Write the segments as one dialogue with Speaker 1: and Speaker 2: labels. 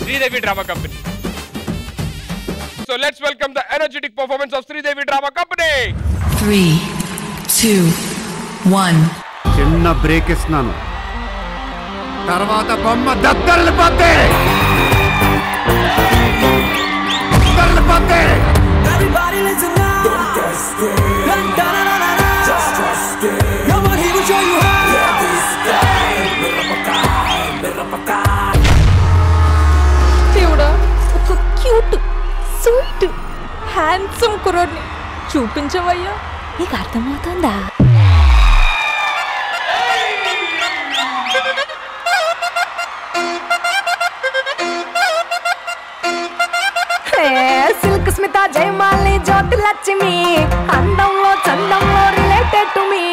Speaker 1: Sridevi drama company so let's welcome the energetic performance of Sridevi drama company
Speaker 2: Three, two, one.
Speaker 3: చిన్న break ఇస్తున్నాను తర్వాత బొమ్మ దద్దరిల్లిపోద్ది దద్దరిల్లిపోద్ది
Speaker 4: Everybody listen now. Don't get scared. Da, da, da, da, da, da. Just trust it. Come on, he will show you how. Yeah, this guy. Merapaka, merapaka.
Speaker 5: దేవుడా ఒక cute sweet handsome కుర్రోడ్ని చూపించవయ్యా నీకు అర్థమవుతుందా
Speaker 6: సిల్క్ స్మిత జయమాలి జ్యోతి లక్ష్మి అందంలో చందంలో related to me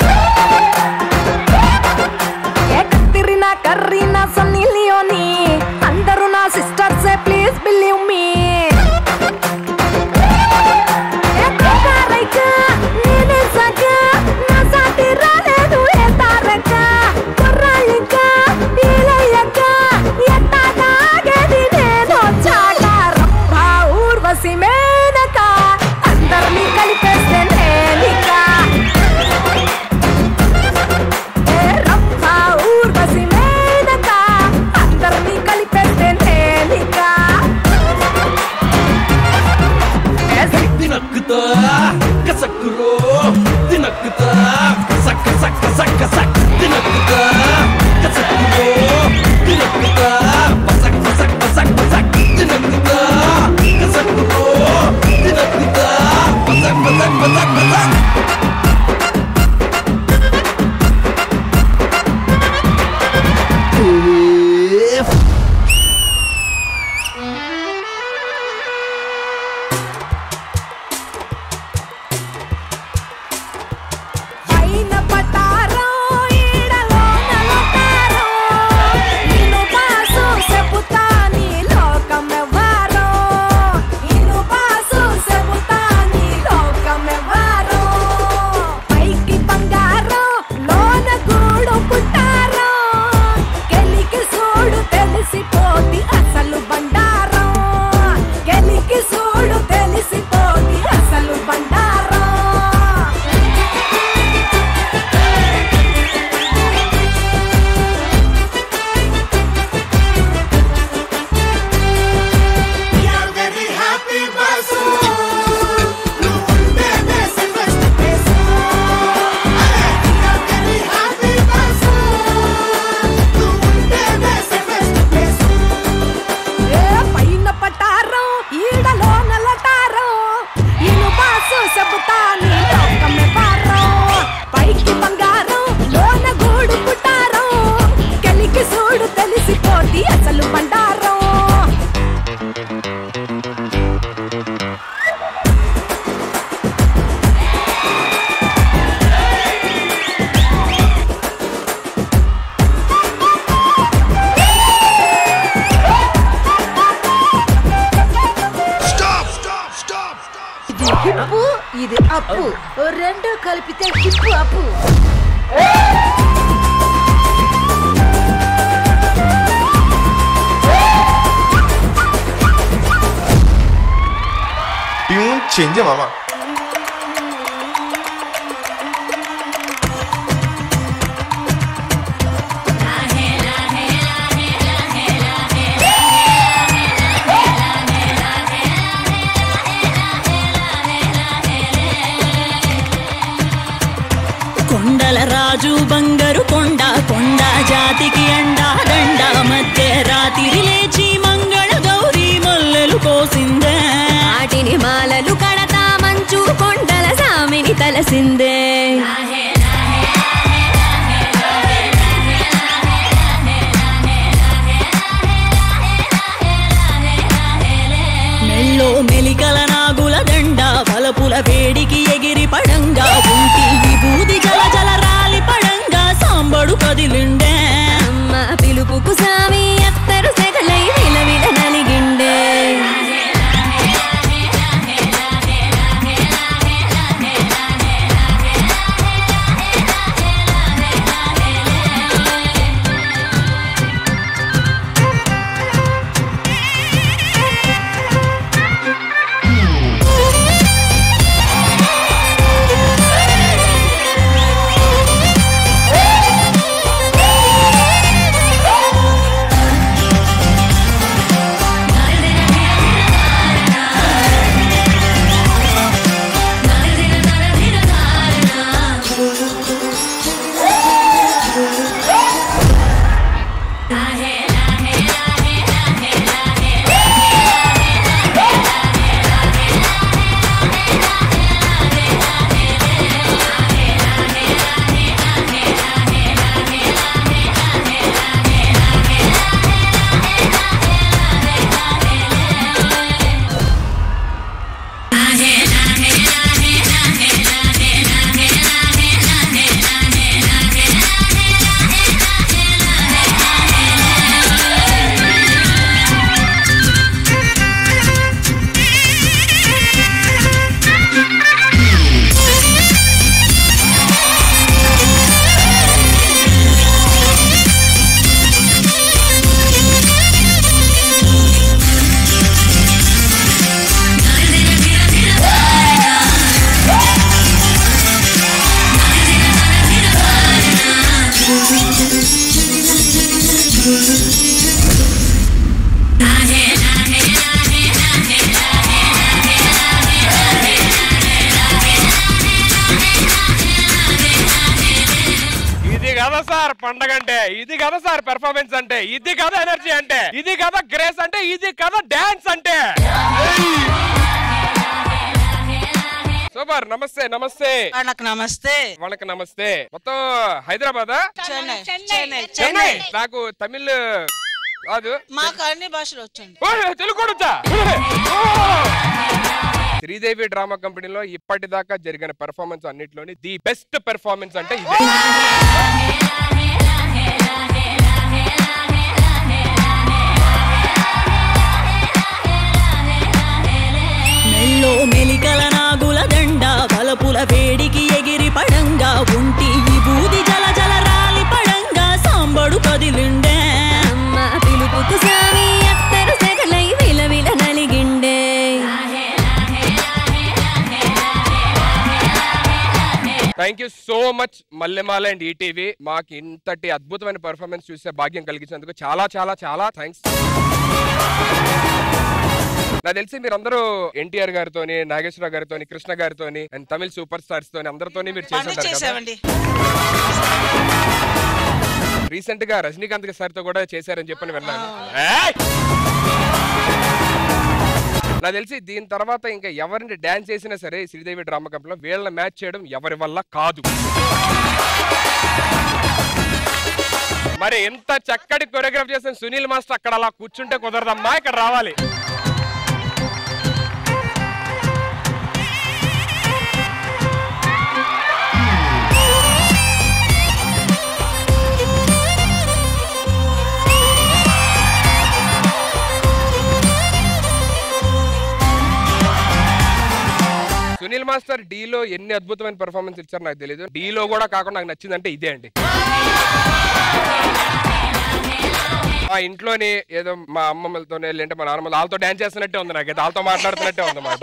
Speaker 6: Katrina Kareena Sunny Leone అందరూ నా సిస్టర్సే ప్లీజ్ బిలీవ్ మీ నేనే సగ నా సాటి రాలేదు ఏ తారక కుర్రాళ్ళిక ఈలయ్యక ఎట్టాగేది నేను చాట రంభ ఊర్వశి మేనక అందరినీ కలిపేస్తే నేనిక ఏ రంభ ఊర్వశి మేనక అందరినీ కలిపేస్తే నేనిక
Speaker 4: తినక్కుతా కసక్కురో తినక్కుతా సక్క సక్క సక్క సక్ తినక్కుతా కసక్కురో తినక్కుతా పసక్ పసక్ పసక్ పసక్ తినక్కుతా కసక్కురో తినక్కుతా పసక్ పసక్ పసక్ పసక్
Speaker 6: పైన పటారం ఈడలో నలటారం నిన్ను బాసు చెబుతా నీ లోకమెవ్వారో నిన్ను బాసు చెబుతా నీ లోకమెవ్వారో పైకి బంగారం లోన గూడు పుట్టారం గెలికి సోడు తెలిసిపోతి అసలు బండారం గెలికి సోడు తెలిసిపోతి అసలు బండారం ఏ పైన పటారం ఈడలో నలటారం ఇను బాసు చెబుతా నీ లోకమే పారం పైకి బంగారం లోన గూడు పుట్టారం కలికి సూడు తెలిసిపోతి అసలు బండారం
Speaker 7: ఇది హిప్పు ఇది అప్పు రెండు కలిపితే హిప్పు అప్పు
Speaker 8: ట్యూన్ చేంజ్ మామా
Speaker 9: కొండల రాజు బంగారు కొండ కొండ జాతికి అండా దండ మధ్య రాత్రి లేచి మంగళ గౌరీ మొల్లెలు కోసిందే
Speaker 6: వాటిని మాలలు కడతా మంచు కొండల సామిని తలసిందే
Speaker 9: మెల్లో మెలికల నాగుల దండ బలపుల వేడికి ఎగిరి పడంగా ఉంటి విభూది జల జల రాలి పడంగా సాంబడు కదిలిండే
Speaker 6: అమ్మ పిలుపుకు సామి అత్తరు సెగలై విలవిల నలిగిండే
Speaker 1: సార్ పండగ అంటే ఇది కదా సార్ పెర్ఫార్మెన్స్ అంటే ఇది కదా ఎనర్జీ అంటే ఇది కదా గ్రేస్ అంటే ఇది కదా డాన్స్ అంటే సూపర్ నమస్తే నమస్తే
Speaker 10: నాకు నమస్తే
Speaker 1: వాళ్ళకి నమస్తే మొత్తం హైదరాబాద్
Speaker 10: చెన్నై చెన్నై
Speaker 1: చెన్నై నాకు తమిళ్ కాదు
Speaker 10: మాకు అన్ని భాషలు వచ్చండి
Speaker 1: ఓయ్, తెలుగు కూడా వచ్చా ఓ! శ్రీదేవి డ్రామా కంపెనీలో ఇప్పటిదాకా జరిగిన పెర్ఫార్మెన్స్ అన్నిటిలోని ది బెస్ట్ పెర్ఫార్మెన్స్ అంటే ఇదే
Speaker 9: మెల్లో మెలికల నాగుల దండ బలపుల వేడికి ఎగిరి పడంగా ఉంటి విభూది జల జల రాలి పడంగా సాంబడు కదిలిండే
Speaker 5: అమ్మ పిలుపుకు సామి అత్తరు సెగలై విలవిల నలిగిండే
Speaker 1: thank you so much Mallemala and ETV మాకు ఇంతటి అద్భుతమైన పెర్ఫార్మెన్స్ చూసే భాగ్యం కలిగించినందుకు చాలా చాలా చాలా థ్యాంక్స్ నాకు తెలిసి మీరందరూ ఎన్టీఆర్ గారితోని నాగేశ్వరరావు గారితోని కృష్ణ గారితోని అండ్ తమిళ సూపర్ స్టార్స్ తోని అందరితోని మీరు
Speaker 10: పని
Speaker 1: చేసి
Speaker 10: చేసామండి
Speaker 1: రీసెంట్ గా రజనీకాంత్ సార్ తో కూడా చేశారని చెప్పని విన్నాను ఏయ్! నాకు తెలిసి దీని తర్వాత ఇంకా ఎవరిని డాన్స్ చేసినా సరే ఈ శ్రీదేవి డ్రామా కంపెనీలో వీళ్ళని మ్యాచ్ చేయడం ఎవరి వల్ల కాదు మరి ఎంత చక్కటి కొరియోగ్రాఫ్ చేసిన సునీల్ మాస్టర్ అక్కడ అలా కూర్చుంటే కుదరదమ్మా ఇక్కడ రావాలి సునీల్ మాస్టర్ D లో ఎన్ని అద్భుతమైన పెర్ఫార్మెన్స్ ఇచ్చారు నాకు తెలియదు D లో కూడా కాకుండా నాకు నచ్చిందంటే ఇదే అండి మా ఇంట్లోని ఏదో మా అమ్మమ్మలతోనే లేదంటే మా నాన్నమ్మ వాళ్ళతో డాన్స్ చేస్తున్నట్టే ఉంది నాకు వాళ్ళతో మాట్లాడుతున్నట్టే ఉందన్నమాట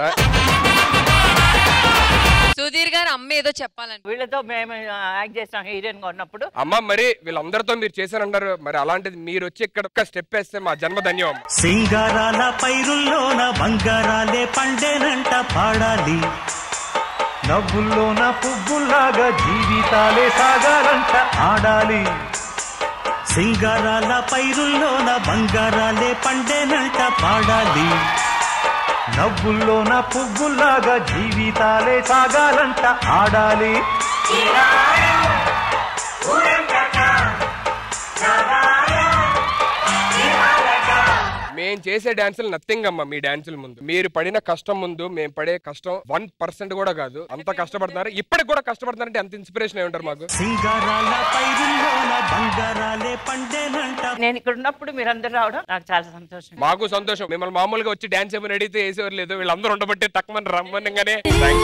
Speaker 11: సుధీర్ గారు అమ్మ ఏదో చెప్పాలని
Speaker 12: వీళ్ళతో మేము యాక్ట్ చేస్తాం హీరోయిన్ గా ఉన్నప్పుడు
Speaker 1: అమ్మ మరి వీళ్ళందరితో మీరు చేశారన్నారు మరి అలాంటిది మీరు వచ్చి ఇక్కడ ఒక్క స్టెప్ వేస్తే మా జన్మ ధన్యం అమ్మ.
Speaker 13: సింగారాల పైరుల్లోన బంగారాలే పండేనంట పాడాలి నవ్వుల్లోన పువ్వుల్లాగా జీవితాలే సాగాలంట ఆడాలి సింగారాల పైరుల్లోన బంగారాలే పండేనంట పాడాలి నవ్వుల్లోన పువ్వుల్లాగా జీవితాలే సాగాలంట ఆడాలి
Speaker 1: మేం చేసే డాన్సులు నథింగ్ అమ్మా మీ డాన్సుల ముందు మీరు పడిన కష్టం ముందు మేము పడే కష్టం వన్ పర్సెంట్ కూడా కాదు అంత కష్టపడుతున్నారు ఇప్పటికి కూడా కష్టపడుతున్నారంటే అంత ఇన్స్పిరేషన్ అయి ఉంటారు మాకు
Speaker 13: సింగారాల పైరుల్లోన బంగారాలే పండేనంట
Speaker 12: నేను ఇక్కడ ఉన్నప్పుడు మీరందరూ రావడం నాకు చాలా సంతోషం
Speaker 1: మాకు సంతోషం మిమ్మల్ని మామూలుగా వచ్చి డాన్స్ ఏమైనా అడిగితే వేసేవారు లేదు వీళ్ళందరూ ఉండబట్టి తక్కువ రమ్మనగానే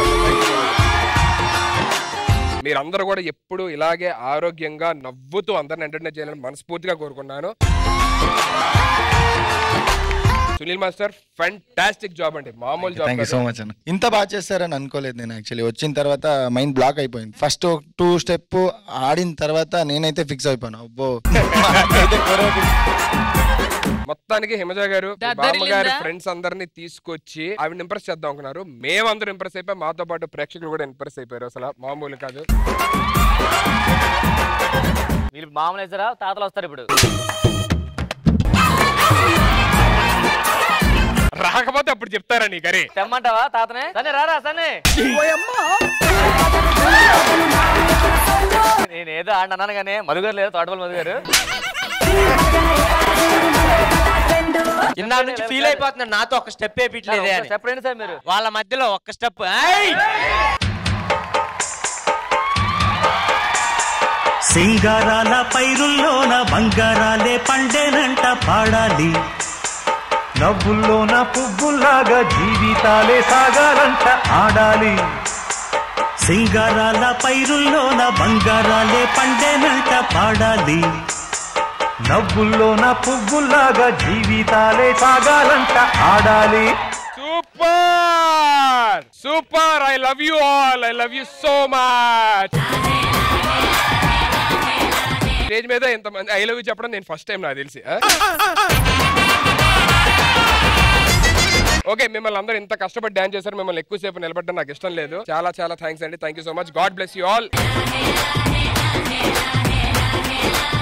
Speaker 1: మీరందరూ కూడా ఎప్పుడు ఇలాగే ఆరోగ్యంగా నవ్వుతూ అందరిని ఎంటర్టైన్ చేయాలని మనస్ఫూర్తిగా కోరుకున్నాను సునీల్ మాస్టర్ ఫెంటాస్టిక్ జాబ్ అండి మామూలు job
Speaker 14: thank you so much అన్న ఇంత బాగా చేస్తారని అనుకోలేదు నేను యాక్చువల్లీ వచ్చిన తర్వాత మైండ్ బ్లాక్ అయిపోయింది ఫస్ట్ టూ స్టెప్ ఆడిన తర్వాత నేనైతే ఫిక్స్ అయిపోయాను అబ్బో నాకైతే choreography
Speaker 1: మొత్తానికి హిమజ గారు
Speaker 11: దద్దరిల్లిందా?
Speaker 1: బామ్మ గారి ఫ్రెండ్స్ అందరినీ తీసుకొచ్చి ఆవిడ ఇంప్రెస్ చేద్దాం అనుకున్నారు మేమందరూ ఇంప్రెస్ అయిపోయి మాతో పాటు ప్రేక్షకులు కూడా ఇంప్రెస్ అయిపోయారు అసలు మామూలు కాదు
Speaker 15: వీళ్ళు మామూలు వేసారా తాతలు వస్తారు ఇప్పుడు
Speaker 1: రాకపోతే అప్పుడు చెప్తారా నీ గరి
Speaker 15: తెమ్మంటావా తాతనే సరే రారా సనే నేనేదో ఆడిన అన్నాను కానీ మధుగారు లేదు తోటపల్లి మధు గారు
Speaker 16: ఇందా నుంచి ఫీల్ అయిపోతున్నాడు నాతో ఒక స్టెప్ వేయట్లేదే అని
Speaker 15: స్టెప్ రండి సార్ మీరు
Speaker 16: వాళ్ళ మధ్యలో ఒక్క స్టెప్
Speaker 13: సింగారాల పైరుల్లోన బంగారాలే పండేనంట పాడాలి నవ్వుల్లోన పువ్వుల్లాగా జీవితాలే సాగాలంట ఆడాలి సింగారాల పైరుల్లోన బంగారాలే పండేనంట పాడాలి నవ్వుల్లోన పువ్వుల్లాగా జీవితాలే సాగాలంట ఆడాలి
Speaker 1: super super I love you all I love you so much stage మీద ఎంతమంది ఐ లవ్ యూ చెప్పడం నేను ఫస్ట్ టైం నాకు తెలిసి ఆ? ఓకే మిమ్మల్ని అందరూ ఇంత కష్టపడి డాన్స్ చేశారు మిమ్మల్ని ఎక్కువసేపు నిలబడడం నాకు ఇష్టం లేదు చాలా చాలా థ్యాంక్స్ అండి thank you so much god bless you all
Speaker 5: వేళ